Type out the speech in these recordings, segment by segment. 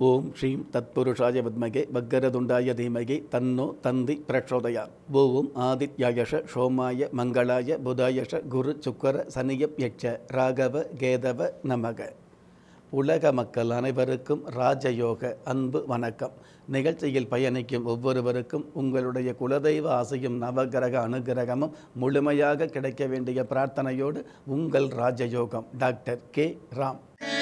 ஓம் ஸ்ரீம் தத்புருஷாய வித்மகே பக்கரதுண்டாய தீமகே தன்னோ தந்தி பிரச்சோதயா ஓம் ஆதித்யாயஷ சோமாய மங்களாய புதாயஷ குரு சுக்கர சனியப் யட்ச ராகவ கேதவ நமக உலக மக்கள் அனைவருக்கும் ராஜயோக அன்பு வணக்கம் நிகழ்ச்சியில் பயணிக்கும் ஒவ்வொருவருக்கும் உங்களுடைய குலதெய்வ ஆசையும் நவகிரக அனுகிரகமும் முழுமையாக கிடைக்க வேண்டிய பிரார்த்தனையோடு உங்கள் ராஜயோகம் டாக்டர் கே ராம்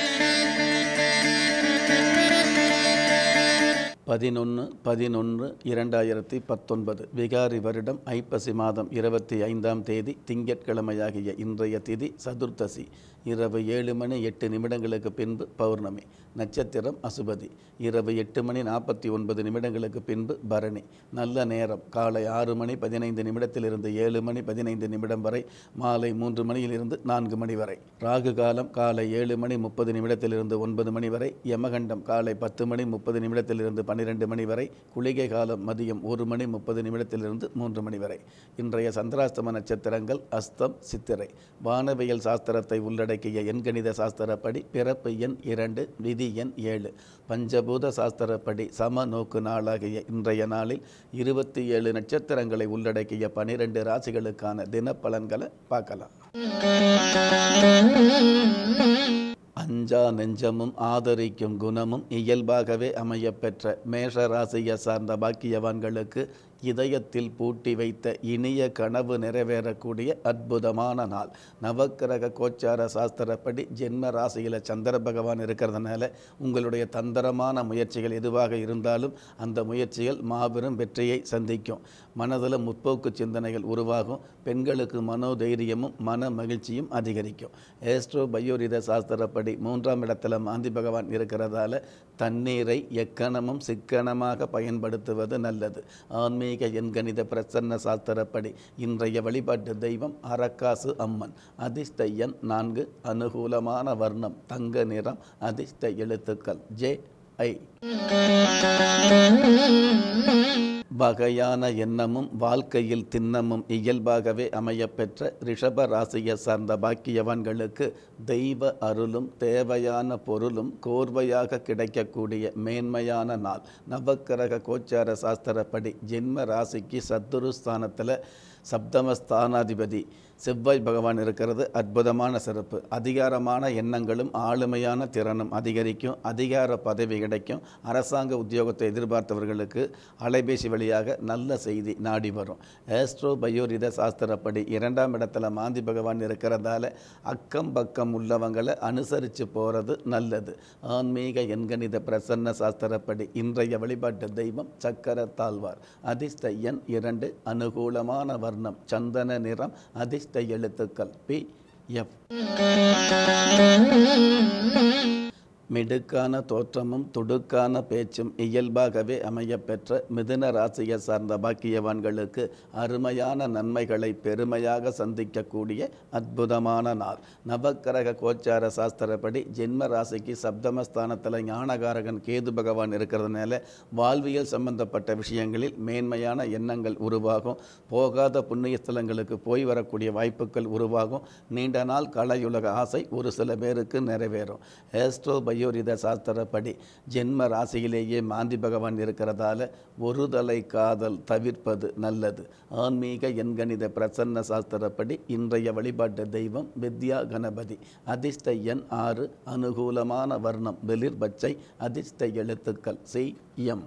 பதினொன்று பதினொன்று இரண்டாயிரத்தி பத்தொன்பது விகாரி வருடம் ஐப்பசி மாதம் இருபத்தி ஐந்தாம் தேதி திங்கட்கிழமையாகிய இன்றைய திதி சதுர்த்தசி இரவு ஏழு மணி எட்டு நிமிடங்களுக்கு பின்பு பௌர்ணமி நட்சத்திரம் அசுபதி இரவு எட்டு மணி நாற்பத்தி ஒன்பது நிமிடங்களுக்கு பின்பு பரணி நல்ல நேரம் காலை ஆறு மணி பதினைந்து நிமிடத்திலிருந்து ஏழு மணி பதினைந்து நிமிடம் வரை மாலை மூன்று மணியிலிருந்து நான்கு மணி வரை ராகு காலம் காலை ஏழு மணி முப்பது நிமிடத்திலிருந்து ஒன்பது மணி வரை யமகண்டம் காலை பத்து மணி முப்பது நிமிடத்திலிருந்து பன்னிரெண்டு மணி வரை குளிகை காலம் மதியம் ஒரு மணி முப்பது நிமிடத்திலிருந்து மூன்று மணி வரை இன்றைய சந்திராஸ்தம நட்சத்திரங்கள் அஸ்தம் சித்திரை வானவியல் சாஸ்திரத்தை உள்ளடக்கிய எண்கணித சாஸ்திரப்படி பிறப்பு எண் இரண்டு விதி எண் ஏழு பஞ்சபூத சாஸ்திரப்படி சம நோக்கு நாளாகிய இன்றைய நாளில் இருபத்தி ஏழு நட்சத்திரங்களை உள்ளடக்கிய பனிரெண்டு ராசிகளுக்கான தினப்பலன்களை பார்க்கலாம் அஞ்சா நெஞ்சமும் ஆதரிக்கும் குணமும் இயல்பாகவே அமையப்பெற்ற மேஷ ராசியை சார்ந்த பாக்கியவான்களுக்கு இதயத்தில் பூட்டி வைத்த இனிய கனவு நிறைவேறக்கூடிய அற்புதமான நாள் நவக்கிரக கோச்சார சாஸ்திரப்படி ஜென்ம ராசியில் சந்திர பகவான் இருக்கிறதுனால உங்களுடைய தந்திரமான முயற்சிகள் எதுவாக இருந்தாலும் அந்த முயற்சிகள் மாபெரும் வெற்றியை சந்திக்கும் மனதில் முற்போக்கு சிந்தனைகள் உருவாகும் பெண்களுக்கு மனோதைரியமும் மன மகிழ்ச்சியும் அதிகரிக்கும் ஏஸ்ட்ரோ பயோரித சாஸ்திரப்படி மூன்றாம் இடத்துல மாந்தி பகவான் இருக்கிறதால தண்ணீரை எக்கணமும் சிக்கனமாக பயன்படுத்துவது நல்லது ஆன்மீக எண்கணித பிரசன்ன சாஸ்திரப்படி இன்றைய வழிபாட்டு தெய்வம் அரக்காசு அம்மன் அதிர்ஷ்ட எண் நான்கு அனுகூலமான வர்ணம் தங்க நிறம் அதிர்ஷ்ட எழுத்துக்கள் ஜே ஐ வகையான எண்ணமும் வாழ்க்கையில் திண்ணமும் இயல்பாகவே அமையப்பெற்ற ரிஷப ராசியை சார்ந்த பாக்கியவான்களுக்கு தெய்வ அருளும் தேவையான பொருளும் கோர்வையாக கிடைக்கக்கூடிய மேன்மையான நாள் நவக்கிரக கோச்சார சாஸ்திரப்படி ஜென்ம ராசிக்கு சத்துரு ஸ்தானத்தில் சப்தமஸ்தானாதிபதி செவ்வாய் பகவான் இருக்கிறது அற்புதமான சிறப்பு அதிகாரமான எண்ணங்களும் ஆளுமையான திறனும் அதிகரிக்கும் அதிகார பதவி கிடைக்கும் அரசாங்க உத்தியோகத்தை எதிர்பார்த்தவர்களுக்கு அலைபேசி வழியாக நல்ல செய்தி நாடி வரும் ஏஸ்ட்ரோ பயோரித சாஸ்திரப்படி இரண்டாம் இடத்துல மாந்தி பகவான் இருக்கிறதால அக்கம் பக்கம் உள்ளவங்களை அனுசரித்து போகிறது நல்லது ஆன்மீக எண்கணித பிரசன்ன சாஸ்திரப்படி இன்றைய வழிபாட்டு தெய்வம் சக்கர தாழ்வார் அதிர்ஷ்ட எண் இரண்டு அனுகூலமான வர்ணம் சந்தன நிறம் அதிர்ஷ்ட எழுத்துக்கள் பி எஃப் மிடுக்கான தோற்றமும் துடுக்கான பேச்சும் இயல்பாகவே அமையப்பெற்ற மிதுன ராசியை சார்ந்த பாக்கியவான்களுக்கு அருமையான நன்மைகளை பெருமையாக சந்திக்கக்கூடிய அற்புதமான நாள் நவக்கிரக கோச்சார சாஸ்திரப்படி ஜென்ம ராசிக்கு சப்தமஸ்தானத்தில் ஞானகாரகன் கேது பகவான் இருக்கிறதுனால வாழ்வியல் சம்பந்தப்பட்ட விஷயங்களில் மேன்மையான எண்ணங்கள் உருவாகும் போகாத புண்ணிய ஸ்தலங்களுக்கு போய் வரக்கூடிய வாய்ப்புகள் உருவாகும் நீண்ட நாள் கலையுலக ஆசை ஒரு சில பேருக்கு நிறைவேறும் ஏஸ்ட்ரோ பயோரித சாஸ்திரப்படி ஜென்ம ராசியிலேயே மாந்தி பகவான் இருக்கிறதால ஒரு தலை காதல் தவிர்ப்பது நல்லது ஆன்மீக எண்கணித பிரசன்ன சாஸ்திரப்படி இன்றைய வழிபாட்டு தெய்வம் வித்யா கணபதி அதிர்ஷ்ட எண் ஆறு அனுகூலமான வர்ணம் வெளிர் பச்சை அதிர்ஷ்ட எழுத்துக்கள் சி எம்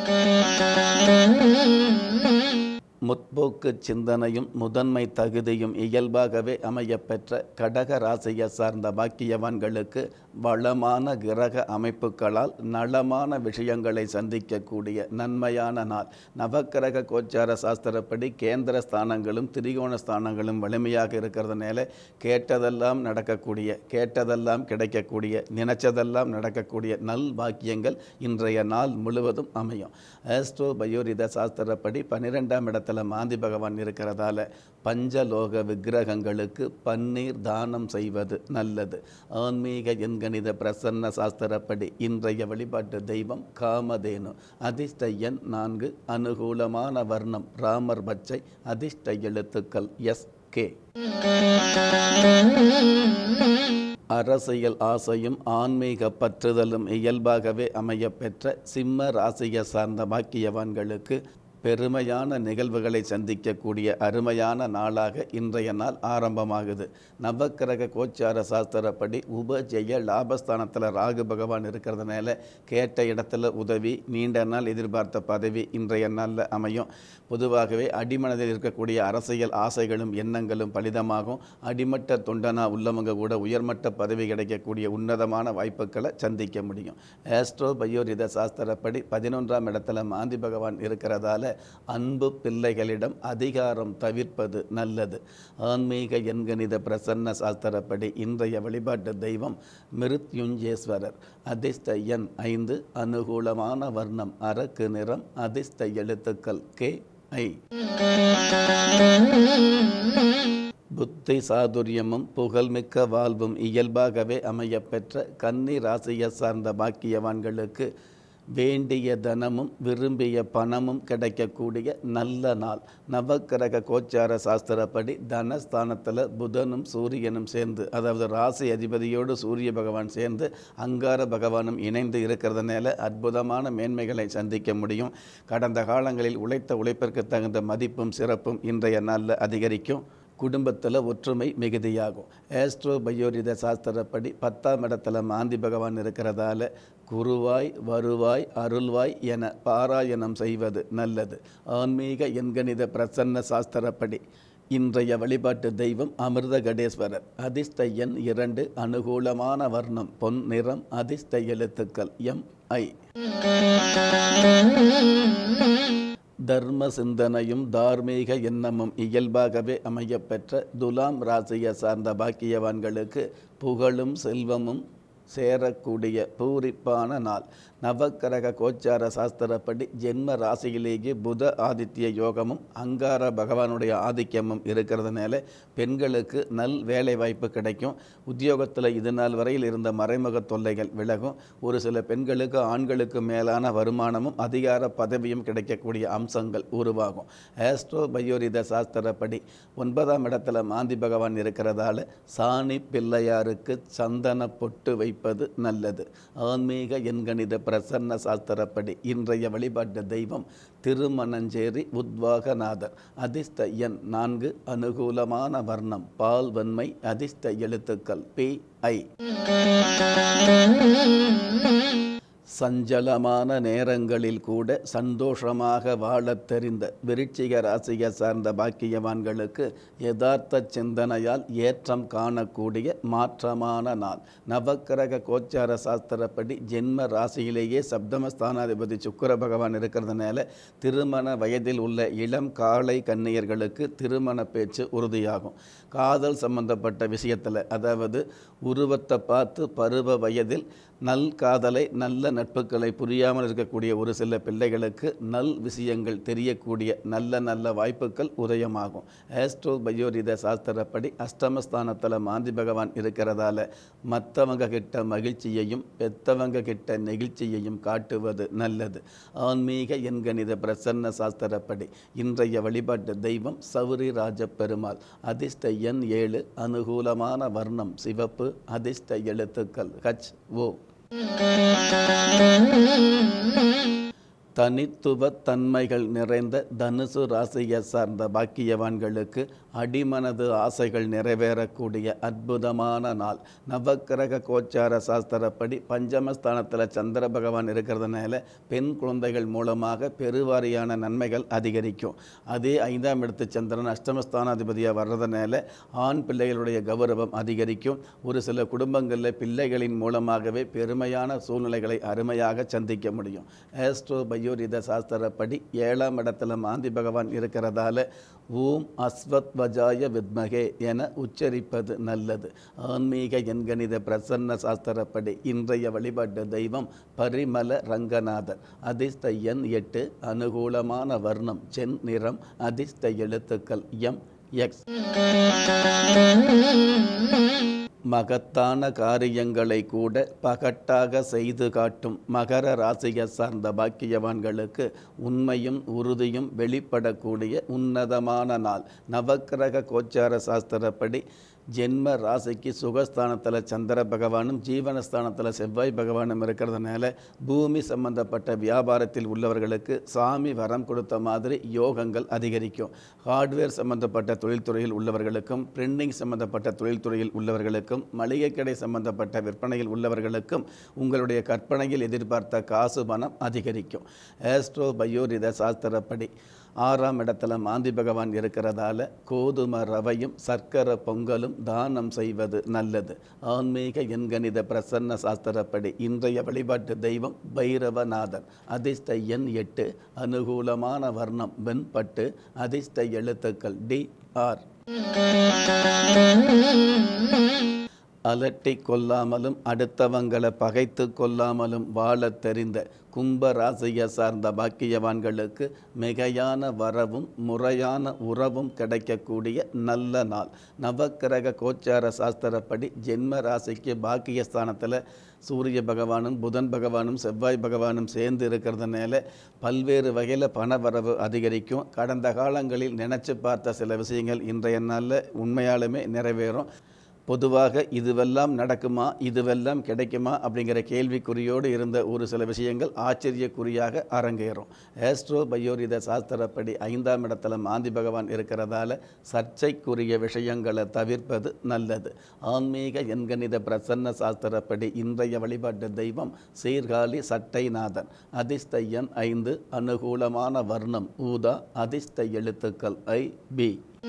முற்போக்கு சிந்தனையும் முதன்மை தகுதியும் இயல்பாகவே அமையப்பெற்ற கடக ராசியை சார்ந்த பாக்கியவான்களுக்கு வளமான கிரக அமைப்புகளால் நலமான விஷயங்களை சந்திக்கக்கூடிய நன்மையான நாள் நவக்கிரக கோச்சார சாஸ்திரப்படி கேந்திர ஸ்தானங்களும் திரிகோண ஸ்தானங்களும் வலிமையாக இருக்கிறதுனால கேட்டதெல்லாம் நடக்கக்கூடிய கேட்டதெல்லாம் கிடைக்கக்கூடிய நினைச்சதெல்லாம் நடக்கக்கூடிய நல் பாக்கியங்கள் இன்றைய நாள் முழுவதும் அமையும் ஆஸ்ட்ரோ பயோரித சாஸ்திரப்படி பன்னிரெண்டாம் இடத்துல மாந்தி பகவான் இருக்கிறதால பஞ்சலோக விக்கிரகங்களுக்கு பன்னீர் தானம் செய்வது நல்லது ஆன்மீக எண்கணித பிரசன்ன சாஸ்திரப்படி இன்றைய வழிபாட்டு தெய்வம் காமதேனு அதிர்ஷ்ட எண் நான்கு அனுகூலமான வர்ணம் ராமர் பச்சை அதிர்ஷ்ட எழுத்துக்கள் எஸ் கே அரசியல் ஆசையும் ஆன்மீக பற்றுதலும் இயல்பாகவே அமையப் பெற்ற சிம்ம ராசியை சார்ந்த பாக்கியவான்களுக்கு பெருமையான நிகழ்வுகளை சந்திக்கக்கூடிய அருமையான நாளாக இன்றைய நாள் ஆரம்பமாகுது நவக்கிரக கோச்சார சாஸ்திரப்படி உபஜெய லாபஸ்தானத்தில் ராகு பகவான் இருக்கிறதுனால கேட்ட இடத்துல உதவி நீண்ட நாள் எதிர்பார்த்த பதவி இன்றைய நாளில் அமையும் பொதுவாகவே அடிமனதில் இருக்கக்கூடிய அரசியல் ஆசைகளும் எண்ணங்களும் பலிதமாகும் அடிமட்ட தொண்டனா உள்ளவங்க கூட உயர்மட்ட பதவி கிடைக்கக்கூடிய உன்னதமான வாய்ப்புகளை சந்திக்க முடியும் ஆஸ்ட்ரோ பயோரித சாஸ்திரப்படி பதினொன்றாம் இடத்துல மாந்தி பகவான் இருக்கிறதால அன்பு பிள்ளைகளிடம் அதிகாரம் தவிர்ப்பது நல்லது ஆன்மீக எண்கணித பிரசன்ன சாஸ்திரப்படி இன்றைய வழிபாட்டு தெய்வம் மிருத்யுஞ்சேஸ்வரர் அதிர்ஷ்ட எண் ஐந்து அனுகூலமான வர்ணம் அரக்கு நிறம் அதிர்ஷ்ட எழுத்துக்கள் கே ஐ புத்தி சாதுரியமும் புகழ்மிக்க வாழ்வும் இயல்பாகவே அமையப்பெற்ற கன்னி ராசியை சார்ந்த பாக்கியவான்களுக்கு வேண்டிய தனமும் விரும்பிய பணமும் கிடைக்கக்கூடிய நல்ல நாள் நவக்கிரக கோச்சார சாஸ்திரப்படி தனஸ்தானத்தில் புதனும் சூரியனும் சேர்ந்து அதாவது ராசி அதிபதியோடு சூரிய பகவான் சேர்ந்து அங்கார பகவானும் இணைந்து இருக்கிறதுனால அற்புதமான மேன்மைகளை சந்திக்க முடியும் கடந்த காலங்களில் உழைத்த உழைப்பிற்கு தகுந்த மதிப்பும் சிறப்பும் இன்றைய நாளில் அதிகரிக்கும் குடும்பத்தில் ஒற்றுமை மிகுதியாகும் ஆஸ்ட்ரோ பயோரித சாஸ்திரப்படி பத்தாம் இடத்துல மாந்தி பகவான் இருக்கிறதால குருவாய் வருவாய் அருள்வாய் என பாராயணம் செய்வது நல்லது ஆன்மீக எண்கணித பிரசன்ன சாஸ்திரப்படி இன்றைய வழிபாட்டு தெய்வம் அமிர்த கடேஸ்வரர் அதிர்ஷ்ட எண் இரண்டு அனுகூலமான வர்ணம் பொன் நிறம் அதிர்ஷ்ட எழுத்துக்கள் எம் ஐ தர்ம சிந்தனையும் தார்மீக எண்ணமும் இயல்பாகவே அமையப்பெற்ற துலாம் ராசியை சார்ந்த பாக்கியவான்களுக்கு புகழும் செல்வமும் சேரக்கூடிய பூரிப்பான நாள் நவக்கிரக கோச்சார சாஸ்திரப்படி ஜென்ம ராசியிலேயே புத ஆதித்ய யோகமும் அங்கார பகவானுடைய ஆதிக்கமும் இருக்கிறதுனால பெண்களுக்கு நல் வேலை வாய்ப்பு கிடைக்கும் உத்தியோகத்தில் இது நாள் வரையில் இருந்த மறைமுக தொல்லைகள் விலகும் ஒரு சில பெண்களுக்கு ஆண்களுக்கு மேலான வருமானமும் அதிகார பதவியும் கிடைக்கக்கூடிய அம்சங்கள் உருவாகும் ஆஸ்ட்ரோ பயோரித சாஸ்திரப்படி ஒன்பதாம் இடத்துல மாந்தி பகவான் இருக்கிறதால சாணி பிள்ளையாருக்கு சந்தன பொட்டு வைப்பது நல்லது ஆன்மீக எண்கணித பிரசன்ன சாஸ்திரப்படி இன்றைய வழிபாட்டு தெய்வம் திருமணஞ்சேரி உத்வாகநாதர் அதிர்ஷ்ட எண் நான்கு அனுகூலமான வர்ணம் பால் வன்மை அதிர்ஷ்ட எழுத்துக்கள் பி ஐ சஞ்சலமான நேரங்களில் கூட சந்தோஷமாக வாழத் தெரிந்த விருச்சிக ராசியை சார்ந்த பாக்கியவான்களுக்கு யதார்த்த சிந்தனையால் ஏற்றம் காணக்கூடிய மாற்றமான நாள் நவக்கிரக கோச்சார சாஸ்திரப்படி ஜென்ம ராசியிலேயே சப்தமஸ்தானாதிபதி சுக்கர பகவான் இருக்கிறதுனால திருமண வயதில் உள்ள இளம் காளை கன்னியர்களுக்கு திருமண பேச்சு உறுதியாகும் காதல் சம்பந்தப்பட்ட விஷயத்தில் அதாவது உருவத்தை பார்த்து பருவ வயதில் நல் காதலை நல்ல நட்புகளை புரியாமல் இருக்கக்கூடிய ஒரு சில பிள்ளைகளுக்கு நல் விஷயங்கள் தெரியக்கூடிய நல்ல நல்ல வாய்ப்புகள் உதயமாகும் ஆஸ்ட்ரோ பயோரித சாஸ்திரப்படி அஷ்டமஸ்தானத்தில் மாந்தி பகவான் இருக்கிறதால மற்றவங்க கிட்ட மகிழ்ச்சியையும் பெத்தவங்க கிட்ட நெகிழ்ச்சியையும் காட்டுவது நல்லது ஆன்மீக எண்கணித பிரசன்ன சாஸ்திரப்படி இன்றைய வழிபாட்டு தெய்வம் சௌரி ராஜ பெருமாள் அதிர்ஷ்ட எண் ஏழு அனுகூலமான வர்ணம் சிவப்பு அதிர்ஷ்ட எழுத்துக்கள் ஹச் ஓ தனித்துவ தன்மைகள் நிறைந்த தனுசு ராசியை சார்ந்த பாக்கியவான்களுக்கு அடிமனது ஆசைகள் நிறைவேறக்கூடிய அற்புதமான நாள் நவக்கிரக கோச்சார சாஸ்திரப்படி பஞ்சமஸ்தானத்தில் சந்திர பகவான் இருக்கிறதுனால பெண் குழந்தைகள் மூலமாக பெருவாரியான நன்மைகள் அதிகரிக்கும் அதே ஐந்தாம் இடத்து சந்திரன் அஷ்டமஸ்தானாதிபதியாக வர்றதுனால ஆண் பிள்ளைகளுடைய கௌரவம் அதிகரிக்கும் ஒரு சில குடும்பங்களில் பிள்ளைகளின் மூலமாகவே பெருமையான சூழ்நிலைகளை அருமையாக சந்திக்க முடியும் ஆஸ்ட்ரோ பயோரித சாஸ்திரப்படி ஏழாம் இடத்துல மாந்தி பகவான் இருக்கிறதால ஓம் அஸ்வத் வஜாய வித்மகே என உச்சரிப்பது நல்லது ஆன்மீக எண்கணித பிரசன்ன சாஸ்திரப்படி இன்றைய வழிபாட்டு தெய்வம் பரிமல ரங்கநாதர் அதிர்ஷ்ட எண் எட்டு அனுகூலமான வர்ணம் சென் நிறம் அதிர்ஷ்ட எழுத்துக்கள் எம் எக்ஸ் மகத்தான காரியங்களை கூட பகட்டாக செய்து காட்டும் மகர ராசியை சார்ந்த பாக்கியவான்களுக்கு உண்மையும் உறுதியும் வெளிப்படக்கூடிய உன்னதமான நாள் நவக்கிரக கோச்சார சாஸ்திரப்படி ஜென்ம ராசிக்கு சுகஸ்தானத்தில் சந்திர பகவானும் ஜீவனஸ்தானத்தில் செவ்வாய் பகவானும் இருக்கிறதுனால பூமி சம்பந்தப்பட்ட வியாபாரத்தில் உள்ளவர்களுக்கு சாமி வரம் கொடுத்த மாதிரி யோகங்கள் அதிகரிக்கும் ஹார்ட்வேர் சம்பந்தப்பட்ட தொழில்துறையில் உள்ளவர்களுக்கும் பிரிண்டிங் சம்பந்தப்பட்ட தொழில்துறையில் உள்ளவர்களுக்கும் மளிகை கடை சம்பந்தப்பட்ட விற்பனையில் உள்ளவர்களுக்கும் உங்களுடைய கற்பனையில் எதிர்பார்த்த காசு பணம் அதிகரிக்கும் ஆஸ்ட்ரோ பயோரித சாஸ்திரப்படி ஆறாம் இடத்துல மாந்தி பகவான் இருக்கிறதால கோதுமை ரவையும் சர்க்கரை பொங்கலும் தானம் செய்வது நல்லது ஆன்மீக எண்கணித பிரசன்ன சாஸ்திரப்படி இன்றைய வழிபாட்டு தெய்வம் பைரவநாதன் அதிர்ஷ்ட எண் எட்டு அனுகூலமான வர்ணம் வெண்பட்டு அதிர்ஷ்ட எழுத்துக்கள் டி ஆர் அலட்டி கொள்ளாமலும் அடுத்தவங்களை பகைத்து கொள்ளாமலும் வாழத் தெரிந்த கும்ப ராசியை சார்ந்த பாக்கியவான்களுக்கு மிகையான வரவும் முறையான உறவும் கிடைக்கக்கூடிய நல்ல நாள் நவக்கிரக கோச்சார சாஸ்திரப்படி ஜென்ம ராசிக்கு பாக்கியஸ்தானத்தில் சூரிய பகவானும் புதன் பகவானும் செவ்வாய் பகவானும் சேர்ந்து இருக்கிறதுனால பல்வேறு வகையில் பணவரவு அதிகரிக்கும் கடந்த காலங்களில் நினச்சி பார்த்த சில விஷயங்கள் இன்றைய நாளில் உண்மையாலுமே நிறைவேறும் பொதுவாக இதுவெல்லாம் நடக்குமா இதுவெல்லாம் கிடைக்குமா அப்படிங்கிற கேள்விக்குறியோடு இருந்த ஒரு சில விஷயங்கள் ஆச்சரியக்குறியாக அரங்கேறும் ஆஸ்ட்ரோ பயோரித சாஸ்திரப்படி ஐந்தாம் இடத்துல மாந்தி பகவான் இருக்கிறதால சர்ச்சைக்குரிய விஷயங்களை தவிர்ப்பது நல்லது ஆன்மீக எண்கணித பிரசன்ன சாஸ்திரப்படி இன்றைய வழிபாட்டு தெய்வம் சீர்காழி சட்டைநாதன் அதிர்ஷ்ட எண் ஐந்து அனுகூலமான வர்ணம் ஊதா அதிர்ஷ்ட எழுத்துக்கள் ஐ பி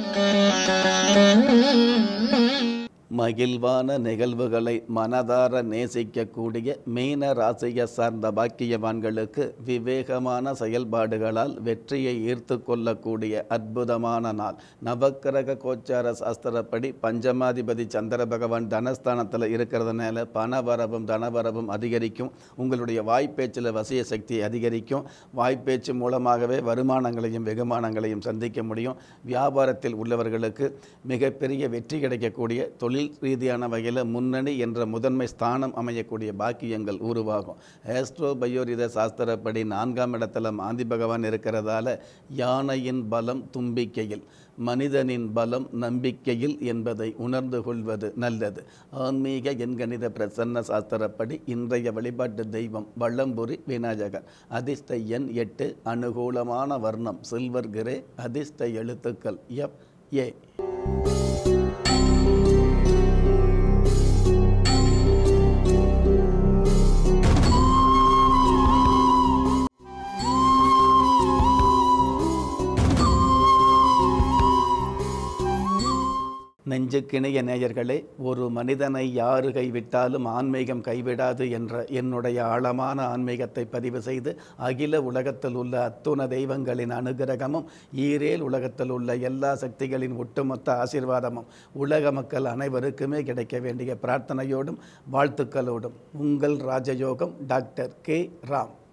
மகிழ்வான நிகழ்வுகளை மனதார நேசிக்கக்கூடிய மீன ராசியை சார்ந்த பாக்கியவான்களுக்கு விவேகமான செயல்பாடுகளால் வெற்றியை ஈர்த்து கொள்ளக்கூடிய அற்புதமான நாள் நவக்கிரக கோச்சார சாஸ்திரப்படி பஞ்சமாதிபதி சந்திர பகவான் தனஸ்தானத்தில் இருக்கிறதுனால பணவரவும் தனவரவும் அதிகரிக்கும் உங்களுடைய வாய்ப்பேச்சில் வசிய சக்தி அதிகரிக்கும் வாய்ப்பேச்சு மூலமாகவே வருமானங்களையும் வெகுமானங்களையும் சந்திக்க முடியும் வியாபாரத்தில் உள்ளவர்களுக்கு மிகப்பெரிய வெற்றி கிடைக்கக்கூடிய தொழில் ரீதியான வகையில் முன்னணி என்ற முதன்மை ஸ்தானம் அமையக்கூடிய பாக்கியங்கள் உருவாகும் ஆஸ்ட்ரோ பயோரித சாஸ்திரப்படி நான்காம் இடத்துல மாந்தி பகவான் இருக்கிறதால யானையின் பலம் தும்பிக்கையில் மனிதனின் பலம் நம்பிக்கையில் என்பதை உணர்ந்து கொள்வது நல்லது ஆன்மீக எண்கணித பிரசன்ன சாஸ்திரப்படி இன்றைய வழிபாட்டு தெய்வம் வள்ளம்புரி விநாயகர் அதிர்ஷ்ட எண் எட்டு அனுகூலமான வர்ணம் சில்வர் கிரே அதிர்ஷ்ட எழுத்துக்கள் எஃப் ஏ நெஞ்சுக்கிணைய நேயர்களே ஒரு மனிதனை யாரு கைவிட்டாலும் ஆன்மீகம் கைவிடாது என்ற என்னுடைய ஆழமான ஆன்மீகத்தை பதிவு செய்து அகில உலகத்தில் உள்ள அத்துண தெய்வங்களின் அனுகிரகமும் ஈரேல் உலகத்தில் உள்ள எல்லா சக்திகளின் ஒட்டுமொத்த ஆசீர்வாதமும் உலக மக்கள் அனைவருக்குமே கிடைக்க வேண்டிய பிரார்த்தனையோடும் வாழ்த்துக்களோடும் உங்கள் ராஜயோகம் டாக்டர் கே ராம்